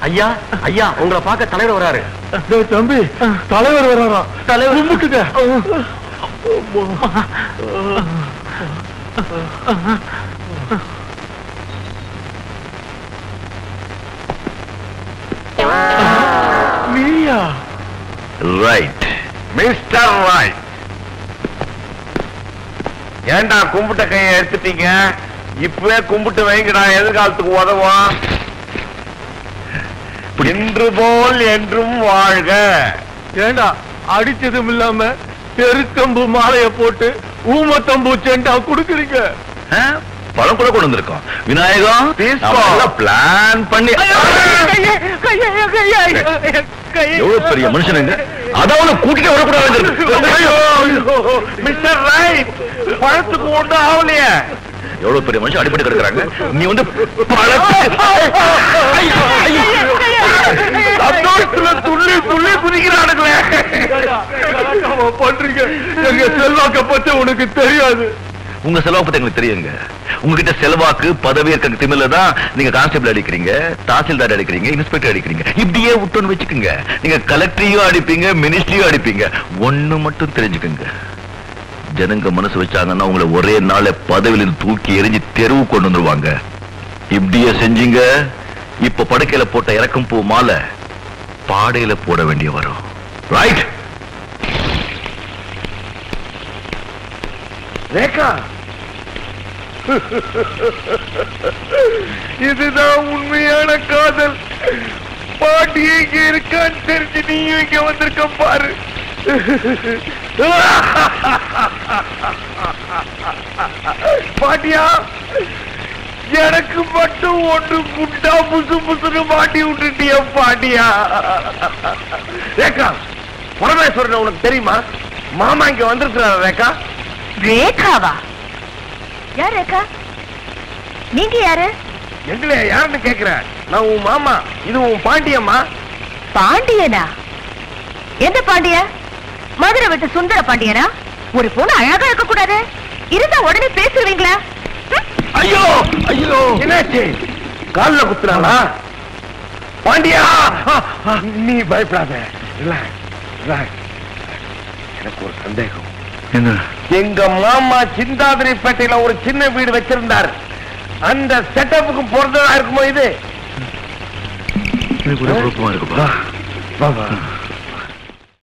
ஐயா ஐயா உங்களை பார்க்க தலைவர் வராரு டேய் தம்பி தலைவர் வராரா தலைவர் கும்பிட்டுங்க நீயா ரைட் மிஸ்டர் ரைட் ஏண்டா கும்பிட்ட கையை எடுத்துட்டீங்க இப்பவே கும்பிட்டு வைங்கடா எதிர்காலத்துக்கு உதவும் இன்று போல் என்றும் வாழ்க ஏண்டா அடிச்சதும் இல்லாம தெருக்கம்பு மாலைய போட்டு ஊமத்தம்பூ செண்டா குடுக்குறீங்க ஆ? பழம் கூட கொண்டு வந்திருக்கோம் விநாயகம் பிளான் பண்ணி எவ்வளவு பெரிய மனுஷனுங்க அதாவது கூட்டிட்டு வரக்கூடாது மிஸ்டர் ரைட் பழத்துக்கு ஒண்ணும் ஆகலையே எவ்வளவு பெரிய மனுஷன் அடிபட்டு கிடக்குறாங்க நீ வந்து சந்தோஷத்துல துள்ளி துள்ளி குதிக்கிறானுங்களே என்னடா பண்றீங்க எங்க செல்வாக்க பத்தி உனக்கு தெரியாது உங்க செலவு பத்தி எங்களுக்கு தெரியுங்க உங்ககிட்ட செலவாக்கு பதவி இருக்க திமில தான் நீங்க கான்ஸ்டபிள் அடிக்கிறீங்க தாசில்தார் அடிக்கிறீங்க இன்ஸ்பெக்டர் அடிக்கிறீங்க இப்படியே விட்டோன்னு வச்சுக்கோங்க நீங்க கலெக்டரையும் அடிப்பீங்க மினிஸ்ட்ரியும் அடிப்பீங்க ஒண்ணு மட்டும் தெரிஞ்சுக்கோங்க ஜனங்க மனசு வச்சாங்கன்னா உங்களை ஒரே நாள பதவியில தூக்கி எரிஞ்சு தெருவு கொண்டு வந்துருவாங்க இப்படியே செஞ்சீங்க இப்ப படுக்கையில போட்ட இறக்கும் பூ மாலை பாடையில போட வேண்டிய வரும் ரைட் ரேகா இதுதான் உண்மையான காதல் பாட்டி இங்க இருக்கான்னு தெரிஞ்சு நீயும் இங்க வந்திருக்க பாரு பாட்டியா எனக்கு மட்டும் ஒண்ணு குண்டா புசு புசுன்னு மாட்டி விட்டுட்டிய பாட்டியா ரேகா பரமேஸ்வரன் உனக்கு தெரியுமா மாமா இங்க வந்திருக்கிறாரா ரேகா ரேகாவா யார் ரேகா நீங்க யாரு எங்களை யாருன்னு கேக்குற நான் உன் மாமா இது உன் பாண்டியம்மா பாண்டியனா எந்த பாண்டிய மதுரை விட்டு சுந்தர பாண்டியனா ஒரு பொண்ணு அழகா இருக்க கூடாது இருந்தா உடனே பேசுவீங்களா ஐயோ ஐயோ என்னாச்சு கால்ல குத்துறாளா பாண்டியா நீ பயப்படாத relax, relax. எனக்கு ஒரு சந்தேகம் என்ன எங்க மாமா சிந்தாதிரிப்பேட்டையில ஒரு சின்ன வீடு வச்சிருந்தார் அந்த செட்டப்புக்கு பொறுத்ததா இருக்குமோ இது எனக்கு ஒரு குழப்பமா இருக்குப்பா வா, வா